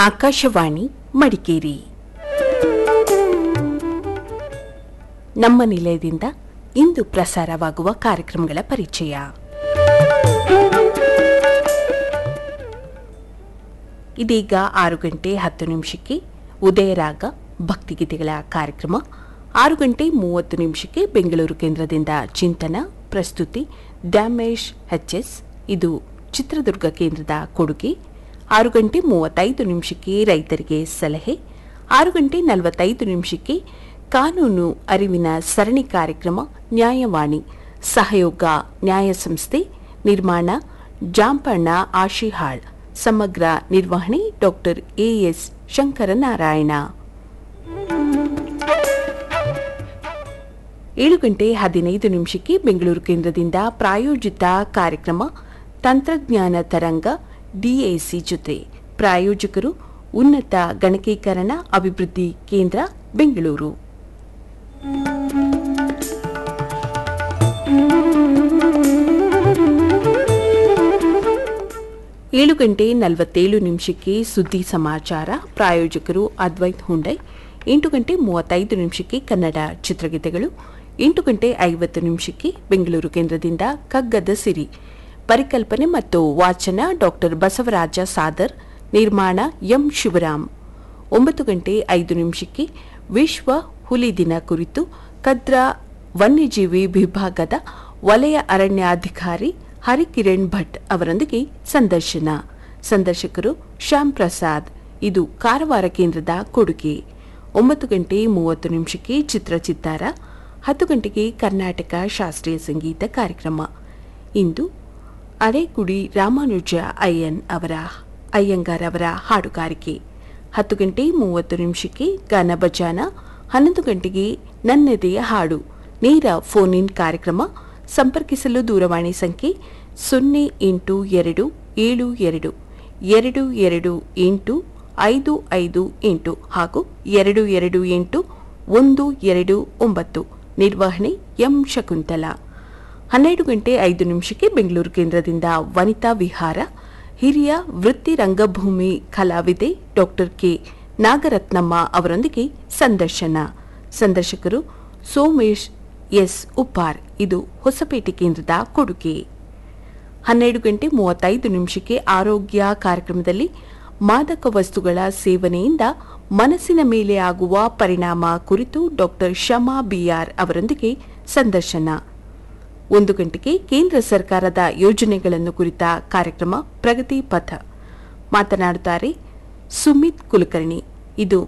ಆಕಾಶವಾಣಿ ಮಡಿಕೇರಿ ನಮ್ಮ ನಿಲಯದಿಂದ ಇಂದು ಪ್ರಸಾರವಾಗುವ ಕಾರ್ಯಕ್ರಮಗಳ ಪರಿಚಯ ಇದೀಗ ಆರು ಗಂಟೆ ಹತ್ತು ನಿಮಿಷಕ್ಕೆ ಉದಯರಾಗ ಭಕ್ತಿಗೀತೆಗಳ ಕಾರ್ಯಕ್ರಮ ಆರು ಗಂಟೆ ಮೂವತ್ತು ನಿಮಿಷಕ್ಕೆ ಬೆಂಗಳೂರು ಕೇಂದ್ರದಿಂದ ಚಿಂತನ ಪ್ರಸ್ತುತಿ ಡ್ಯಾಮೇಶ್ ಎಚ್ಎಸ್ ಇದು ಚಿತ್ರದುರ್ಗ ಕೇಂದ್ರದ ಕೊಡುಗೆ ಆರು ಗಂಟೆ ಮೂವತ್ತೈದು ನಿಮಿಷಕ್ಕೆ ರೈತರಿಗೆ ಸಲಹೆ ಆರು ಗಂಟೆ ನಲವತ್ತೈದು ನಿಮಿಷಕ್ಕೆ ಕಾನೂನು ಅರಿವಿನ ಸರಣಿ ಕಾರ್ಯಕ್ರಮ ನ್ಯಾಯವಾಣಿ ಸಹಯೋಗ ನ್ಯಾಯ ಸಂಸ್ಥೆ ನಿರ್ಮಾಣ ಜಾಂಪಣ್ಣ ಆಶಿಹಾಳ್ ಸಮಗ್ರ ನಿರ್ವಹಣೆ ಡಾಕ್ಟರ್ ಎಎಸ್ ಶಂಕರನಾರಾಯಣ ಏಳು ಗಂಟೆ ಹದಿನೈದು ನಿಮಿಷಕ್ಕೆ ಬೆಂಗಳೂರು ಕೇಂದ್ರದಿಂದ ಪ್ರಾಯೋಜಿತ ಕಾರ್ಯಕ್ರಮ ತಂತ್ರಜ್ಞಾನ ತರಂಗ ಡಿಎಸಿ ಜೊತೆ ಪ್ರಾಯೋಜಕರು ಉನ್ನತ ಗಣಕೀಕರಣ ಅಭಿವೃದ್ಧಿ ಕೇಂದ್ರ ಬೆಂಗಳೂರು ಏಳು ಗಂಟೆ ನಲವತ್ತೇಳು ನಿಮಿಷಕ್ಕೆ ಸುದ್ದಿ ಸಮಾಚಾರ ಪ್ರಾಯೋಜಕರು ಅದ್ವೈತ್ ಹುಂಡೈ ಎಂಟು ಗಂಟೆ ಮೂವತ್ತೈದು ನಿಮಿಷಕ್ಕೆ ಕನ್ನಡ ಚಿತ್ರಗೀತೆಗಳು ಎಂಟು ಗಂಟೆ ಐವತ್ತು ನಿಮಿಷಕ್ಕೆ ಬೆಂಗಳೂರು ಕೇಂದ್ರದಿಂದ ಕಗ್ಗದ ಸಿರಿ ಪರಿಕಲ್ಪನೆ ಮತ್ತು ವಾಚನ ಡಾಕ್ಟರ್ ಬಸವರಾಜ ಸಾದರ್ ನಿರ್ಮಾಣ ಎಂ ಶಿವರಾಮ್ ಒಂಬತ್ತು ಗಂಟೆ ಐದು ನಿಮಿಷಕ್ಕೆ ವಿಶ್ವ ಹುಲಿ ದಿನ ಕುರಿತು ಕದ್ರಾ ವನ್ಯಜೀವಿ ವಿಭಾಗದ ವಲಯ ಅರಣ್ಯಾಧಿಕಾರಿ ಹರಿಕಿರಣ್ ಭಟ್ ಅವರೊಂದಿಗೆ ಸಂದರ್ಶನ ಸಂದರ್ಶಕರು ಶ್ಯಾಮ್ ಪ್ರಸಾದ್ ಇದು ಕಾರವಾರ ಕೇಂದ್ರದ ಕೊಡುಗೆ ಒಂಬತ್ತು ಗಂಟೆ ಮೂವತ್ತು ನಿಮಿಷಕ್ಕೆ ಚಿತ್ರಚಿತ್ತಾರ ಹತ್ತು ಗಂಟೆಗೆ ಕರ್ನಾಟಕ ಶಾಸ್ತ್ರೀಯ ಸಂಗೀತ ಕಾರ್ಯಕ್ರಮ ಇಂದು ಅರೆಕುಡಿ ರಾಮಾನುಜ ಅಯ್ಯನ್ ಅವರ ಅಯ್ಯಂಗಾರ್ ಅವರ ಹಾಡುಗಾರಿಕೆ ಹತ್ತು ಗಂಟೆ ಮೂವತ್ತು ನಿಮಿಷಕ್ಕೆ ಗಾನ ಭಜಾನ ಹನ್ನೊಂದು ಗಂಟೆಗೆ ನನ್ನದೆಯ ಹಾಡು ನೇರ ಫೋನ್ ಇನ್ ಕಾರ್ಯಕ್ರಮ ಸಂಪರ್ಕಿಸಲು ದೂರವಾಣಿ ಸಂಖ್ಯೆ ಸೊನ್ನೆ ಎಂಟು ಎರಡು ಏಳು ಎರಡು ಎರಡು ಎರಡು ಎಂಟು ಐದು ಐದು ಎಂಟು ಹಾಗೂ ಎರಡು ಎರಡು ಎಂಟು ಒಂದು ಎರಡು ಒಂಬತ್ತು ನಿರ್ವಹಣೆ ಎಂ ಶಕುಂತಲಾ ಹನ್ನೆರಡು ಗಂಟೆ ಐದು ನಿಮಿಷಕ್ಕೆ ಬೆಂಗಳೂರು ಕೇಂದ್ರದಿಂದ ವನಿತಾ ವಿಹಾರ ಹಿರಿಯ ವೃತ್ತಿ ರಂಗಭೂಮಿ ಕಲಾವಿದೆ ಡಾಕ್ಟರ್ ಕೆ ನಾಗರತ್ನಮ್ಮ ಅವರೊಂದಿಗೆ ಸಂದರ್ಶನ ಸಂದರ್ಶಕರು ಸೋಮೇಶ್ ಎಸ್ ಉಪ್ಪಾರ್ ಇದು ಹೊಸಪೇಟೆ ಕೇಂದ್ರದ ಕೊಡುಗೆ ಹನ್ನೆರಡು ಗಂಟೆ ಮೂವತ್ತೈದು ನಿಮಿಷಕ್ಕೆ ಆರೋಗ್ಯ ಕಾರ್ಯಕ್ರಮದಲ್ಲಿ ಮಾದಕ ವಸ್ತುಗಳ ಸೇವನೆಯಿಂದ ಮನಸ್ಸಿನ ಮೇಲೆ ಆಗುವ ಪರಿಣಾಮ ಕುರಿತು ಡಾಕ್ಟರ್ ಶಮಾ ಬಿಆರ್ ಅವರೊಂದಿಗೆ ಸಂದರ್ಶನ ಒಂದು ಗಂಟೆಗೆ ಕೇಂದ್ರ ಸರ್ಕಾರದ ಯೋಜನೆಗಳನ್ನು ಕುರಿತ ಕಾರ್ಯಕ್ರಮ ಪ್ರಗತಿ ಪಥ ಮಾತನಾಡುತ್ತಾರೆ ಸುಮಿತ್ ಕುಲಕರ್ಣಿ ಇದು